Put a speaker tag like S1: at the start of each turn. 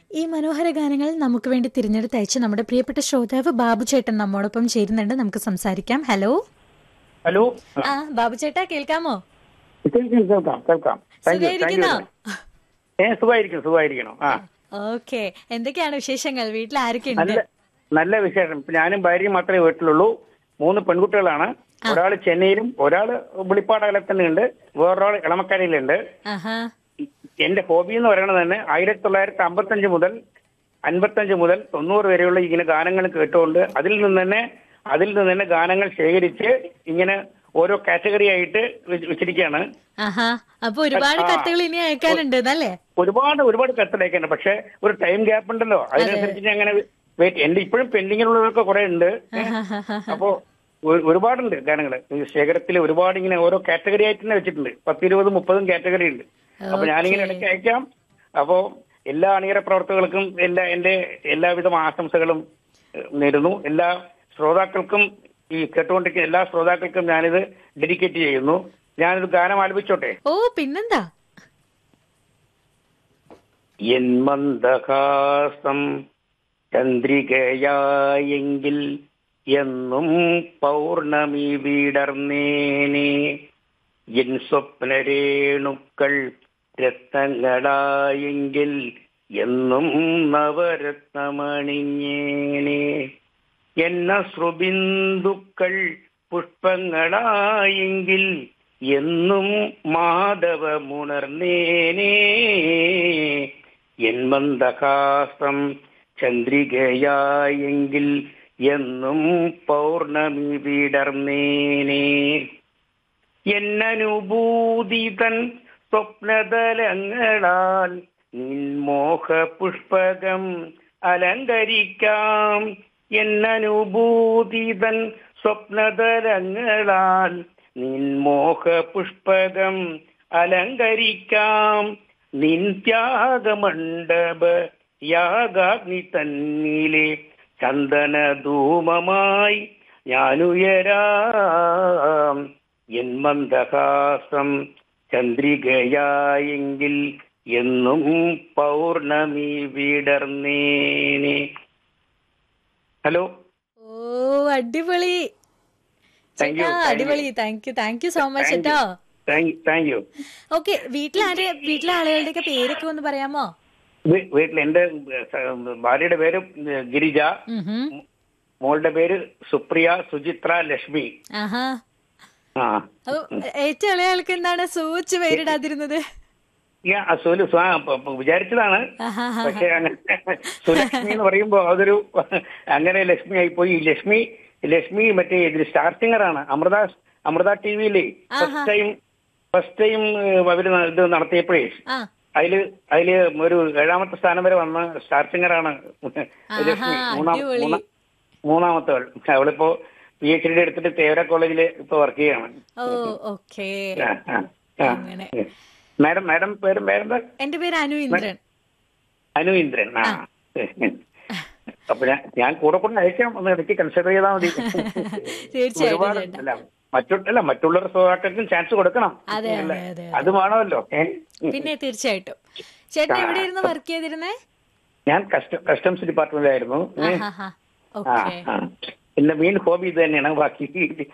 S1: ഈ മനോഹര ഗാനങ്ങൾ നമുക്ക് വേണ്ടി തിരഞ്ഞെടുത്ത് അയച്ച് നമ്മുടെ പ്രിയപ്പെട്ട ശ്രോതാവ് ബാബു ചേട്ടൻ നമ്മോടൊപ്പം ചേരുന്നുണ്ട് നമുക്ക് സംസാരിക്കാം ഹലോ
S2: ഹലോ
S1: ആ ബാബു ചേട്ടാ കേൾക്കാമോ
S2: കേൾക്കാം കേൾക്കാം കേൾക്കാം താങ്ക് യു താങ്ക് യു
S1: സുഖായിരിക്കുന്നോ
S2: ഏ സുഖമായിരിക്കും സുഖമായിരിക്കണം ആ
S1: ഓക്കെ എന്തൊക്കെയാണ് വിശേഷങ്ങൾ വീട്ടിൽ ആരൊക്കെ ഉണ്ട്
S2: നല്ല നല്ല വിശേഷം ഇപ്പൊ ഞാനും ഭാര്യയും മാത്രമേ വീട്ടിലുള്ളൂ മൂന്ന് പെൺകുട്ടികളാണ് ഒരാൾ ചെന്നൈയിലും ഒരാൾ വെളിപ്പാട് അകലത്തന്നെയുണ്ട് വേറൊരാൾ ഇളമക്കരയിലുണ്ട്
S1: ആഹാ
S2: എന്റെ ഹോബി എന്ന് പറയുന്നത് തന്നെ ആയിരത്തി തൊള്ളായിരത്തി അമ്പത്തഞ്ച് മുതൽ അൻപത്തഞ്ച് മുതൽ തൊണ്ണൂറ് വരെയുള്ള ഇങ്ങനെ ഗാനങ്ങൾ കേട്ടുകൊണ്ട് അതിൽ നിന്ന് തന്നെ അതിൽ നിന്ന് തന്നെ ഗാനങ്ങൾ ശേഖരിച്ച് ഇങ്ങനെ ഓരോ കാറ്റഗറി ആയിട്ട് വെച്ച് വെച്ചിരിക്കുകയാണ്
S1: ആഹാ അപ്പൊ ഒരുപാട്
S2: ആ.
S1: കത്തുകൾ ഇനി അയക്കാനുണ്ട് എന്നല്ലേ
S2: ഒരുപാട് ഒരുപാട് കത്തിലേക്കാണ് പക്ഷെ ഒരു ടൈം ഗ്യാപ്പ് ഉണ്ടല്ലോ അതിനനുസരിച്ച് ഞാൻ അങ്ങനെ വെയിറ്റ് എന്റെ ഇപ്പോഴും പെൻഡിങ്ങിലുള്ളതൊക്കെ കുറെ ഉണ്ട് അപ്പോ ഒരു- ഒരുപാടുണ്ട് ഗാനങ്ങൾ ശേഖരത്തിൽ ഒരുപാട് ഇങ്ങനെ ഓരോ കാറ്റഗറി ആയിട്ട് തന്നെ വെച്ചിട്ടുണ്ട് പത്തിരുപതും മുപ്പതും കാറ്റഗറി ഉണ്ട് അപ്പൊ ഞാനിങ്ങനെ ഇടയ്ക്ക് അയക്കാം അപ്പോ എല്ലാ അണിയറ പ്രവർത്തകർക്കും എല്ലാ എന്റെ എല്ലാവിധ ആശംസകളും ഏഹ്, നേരുന്നു എല്ലാ ശ്രോതാക്കൾക്കും ഈ കേട്ടുകൊണ്ടിരിക്കുന്ന എല്ലാ ശ്രോതാക്കൾക്കും ഞാനിത് ഡെഡിക്കേറ്റ് ചെയ്യുന്നു ഞാനൊരു ഗാനം ആലപിച്ചോട്ടെ
S1: ഓ പിന്നെന്താ
S2: എൻ മന്ദഹാസം ചന്ദ്രികയായെങ്കിൽ എന്നും പൗർണമി വിടർന്നേനെ എൻ സ്വപ്നരേണുക്കൾ രത്നങ്ങളായെങ്കിൽ എന്നും നവരത്നമണിഞ്ഞേനെ എന്ന ശ്രുബിന്ദുക്കൾ പുഷ്പങ്ങളായെങ്കിൽ എന്നും മാധവമുണർന്നേനേ എൻ മന്ദഹാസം ചന്ദ്രികയായെങ്കിൽ എന്നും പൗർണമി വിടർന്നേനേ എന്നനുഭൂതിതൻ സ്വപ്നതലങ്ങളാൽ നിൻമോഹ പുഷ്പകം അലങ്കരിക്കാം എന്നനുഭൂതിതൻ സ്വപ്നതലങ്ങളാൽ നിൻമോഹ പുഷ്പകം അലങ്കരിക്കാം നിൻ ത്യാഗമണ്ഡപ യാഗാഗ്നി തന്നിലെ ചന്ദനധൂമമായി ഞാനുയരാം എൻ മന്ദഹാസം ചന്ദ്രികയായെങ്കിൽ എന്നും പൗർണമി വിടർന്നേനെ ഹലോ
S1: ഓ അടിപൊളി
S2: Thank you,
S1: ചേട്ടാ
S2: thank you.
S1: അടിപൊളി thank you thank you so much
S2: Thank you.
S1: കേട്ടോ
S2: താങ്ക് താങ്ക് യു
S1: ഓക്കെ വീട്ടിലാരെ വീട്ടിലെ ആളുകളുടെയൊക്കെ പേരൊക്കെ ഒന്ന് പറയാമോ
S2: വീട്ടിൽ എന്റെ ഏഹ്, ഭാര്യയുടെ പേര് ഗിരിജ
S1: ഉം ഹും.
S2: മോളുടെ പേര് സുപ്രിയ സുചിത്ര ലക്ഷ്മി
S1: ആഹാ
S2: ആ
S1: അപ്പൊ ഏറ്റവും ഇളയ ആൾക്ക് എന്താണ് സൂച്ച് പേരിടാതിരുന്നത്
S2: ഞാൻ സുലു സ്വാ പ- പ- വിചാരിച്ചതാണ്
S1: ആഹാ
S2: പക്ഷെ അങ്ങനെ സുലക്ഷ്മി എന്ന് പറയുമ്പോ അതൊരു അങ്ങനെ ലക്ഷ്മി ആയിപ്പോയി ഈ ലക്ഷ്മി ലക്ഷ്മി മറ്റേ ഇതിൽ സ്റ്റാർ സിംഗർ ആണ് അമൃത അമൃത ടി വിയിലെ ഫസ്റ്റ് ടൈം ഫസ്റ്റ് ടൈം അവര് ന- ഇത് നടത്തിയപ്പോഴേ
S1: ആ
S2: അതില് അതില് ഒരു ഏഴാമത്തെ സ്ഥാനം വരെ വന്ന സ്റ്റാർ സിംഗർ ആണ് ലക്ഷ്മി മൂന്നാം
S1: അടിപൊളി.
S2: മൂന്നാ- മൂന്നാമത്തെ അവൾ അവളിപ്പോ പി എച്ച് ഡി എടുത്തിട്ട് തേവര കോളേജിൽ ഇപ്പൊ വർക്ക് ചെയ്യാണ്
S1: ഓ ഓക്കെ
S2: ആ, ആ, ആ.
S1: അങ്ങനെ.
S2: മാഡം മാഡം പേരും പേരെന്താ
S1: എന്റെ പേര് അനു ഇന്ദ്രൻ
S2: അനു ഇന്ദ്രൻ ആ അപ്പൊ ഞാൻ ഞാൻ കൂടെ കൊണ്ട് അയക്കാം ഒന്ന് ഇടയ്ക്ക് കൺസിഡർ ചെയ്താൽ മതി
S1: തീർച്ചയായിട്ടും
S2: ഒരുപാട്
S1: ചേട്ടാ.
S2: അല്ല മറ്റു അല്ല മറ്റുള്ള ശ്രോതാക്കൾക്കും ചാൻസ് കൊടുക്കണം
S1: അതെ,
S2: അല്ല,
S1: അതെ, അതെ,
S2: അത് വേണമല്ലോ ഏ?
S1: പിന്നെ തീർച്ചയായിട്ടും ചേട്ടൻ എവിടെയായിരുന്നു വർക്ക് ചെയ്തിരുന്നേ
S2: ഞാൻ കസ്റ്റംസ് ഡിപ്പാർട്ട്മെന്റിലായിരുന്നു ഏ?
S1: ആഹാ
S2: ആ
S1: ഓക്കെ
S2: ആ. എന്റെ മെയിൻ ഹോബി ഇത് തന്നെയാണ് ബാക്കി